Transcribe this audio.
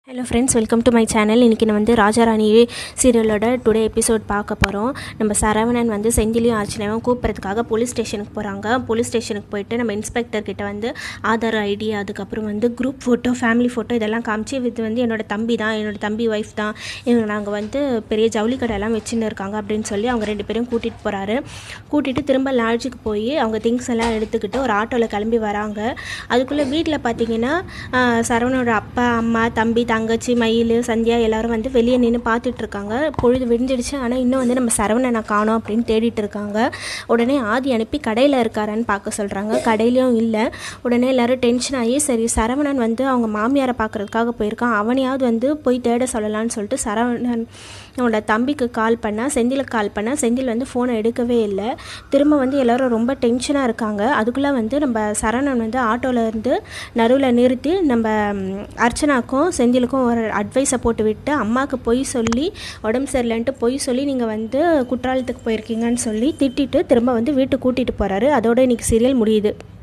hello friends welcome to my channel இன்றைக்கி நான் வந்து ராஜாராணி சீரியலோட டுடே எபிசோட் பார்க்க போகிறோம் நம்ம சரவணன் வந்து செந்திலையும் ஆர்ச்சனாவும் கூப்பிட்றதுக்காக போலீஸ் ஸ்டேஷனுக்கு போகிறாங்க போலீஸ் ஸ்டேஷனுக்கு போயிட்டு நம்ம இன்ஸ்பெக்டர் கிட்ட வந்து ஆதார் ஐடி அதுக்கப்புறம் வந்து குரூப் ஃபோட்டோ ஃபேமிலி ஃபோட்டோ இதெல்லாம் காமிச்சு இது வந்து என்னோட தம்பி தான் என்னோட தம்பி ஒய்ஃப் தான் இவங்க நாங்கள் வந்து பெரிய ஜவுளி கடையெல்லாம் வச்சுன்னு இருக்காங்க அப்படின்னு சொல்லி அவங்க ரெண்டு பேரும் கூட்டிகிட்டு போகிறாரு கூட்டிகிட்டு திரும்ப லாட்ஜுக்கு போய் அவங்க திங்ஸ் எல்லாம் எடுத்துக்கிட்டு ஒரு ஆட்டோவில் கிளம்பி வராங்க அதுக்குள்ளே வீட்டில் பார்த்தீங்கன்னா ஆஹ், சரவணனோட அப்பா அம்மா தம்பி தங்கச்சி மயில் சந்தியா எல்லாரும் வந்து வெளியே நின்று பார்த்துட்டு இருக்காங்க பொழுது விடிஞ்சிடுச்சு ஆனால் இன்னும் வந்து நம்ம சரவணனை காணோம் அப்படின்னு தேடிட்டு இருக்காங்க உடனே ஆதி அனுப்பி கடையில் இருக்காரான்னு பார்க்க சொல்கிறாங்க கடையிலையும் இல்லை உடனே எல்லாரும் டென்ஷன் ஆகி சரி சரவணன் வந்து அவங்க மாமியாரை பார்க்கறதுக்காக போயிருக்கான் அவனையாவது வந்து போய் தேட சொல்லலாம்னு சொல்லிட்டு சரவணன் அவனோட தம்பிக்கு கால் பண்ணால் செந்திலுக்கு கால் பண்ணால் செந்தில் வந்து ஃபோனை எடுக்கவே இல்லை திரும்ப வந்து எல்லாரும் ரொம்ப டென்ஷனாக இருக்காங்க அதுக்குள்ளே வந்து நம்ம சரவணன் வந்து ஆட்டோவில் இருந்து நடுவில் நிறுத்தி நம்ம ம், அர்ச்சனாக்கும் செந்திலுக்கும் ஒரு அட்வைஸை போட்டு விட்டு அம்மாவுக்கு பொய் சொல்லி உடம்பு சரியில்லைன்ட்டு பொய் சொல்லி நீங்கள் வந்து குற்றாலத்துக்கு போயிருக்கீங்கன்னு சொல்லி திட்டிட்டு திரும்ப வந்து வீட்டுக்கு கூட்டிகிட்டு போகிறாரு அதோட இன்னைக்கு சீரியல் முடியுது